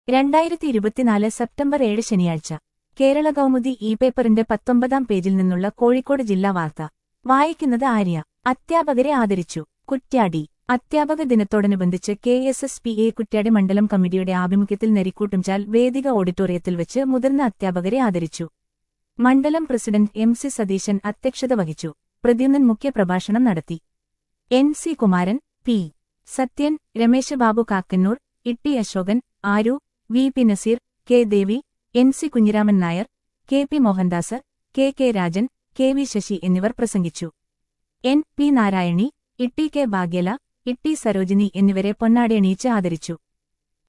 രണ്ടായിരത്തി ഇരുപത്തിനാല് സെപ്റ്റംബർ ഏഴ് ശനിയാഴ്ച കേരള കൗമുദി ഇ പേപ്പറിന്റെ പത്തൊമ്പതാം പേജിൽ നിന്നുള്ള കോഴിക്കോട് ജില്ലാ വാർത്ത വായിക്കുന്നത് ആര്യ അധ്യാപകരെ ആദരിച്ചു കുറ്റ്യാടി അധ്യാപക ദിനത്തോടനുബന്ധിച്ച് K S S P A Kuttiady മണ്ഡലം കമ്മിറ്റിയുടെ ആഭിമുഖ്യത്തിൽ നരിക്കൂട്ടുംചാൽ വേദിക ഓഡിറ്റോറിയത്തിൽ വെച്ച് മുതിർന്ന അധ്യാപകരെ ആദരിച്ചു മണ്ഡലം പ്രസിഡന്റ് എം സി സതീശൻ അധ്യക്ഷത വഹിച്ചു പ്രദ്യുമ്നൻ മുഖ്യപ്രഭാഷണം നടത്തി N C Kumaran P Sathyan Ramesha Babu Kakkannur Itty Asokan ആരു V P Naseer K Devi N C Kunhiraman Nair K P Mohandas K K Rajan K V Sasi എന്നിവർ പ്രസംഗിച്ചു N P Narayani Itty K Bhagyala Itty Sarojini എന്നിവരെ പൊന്നാടിയണിയിച്ച് ആദരിച്ചു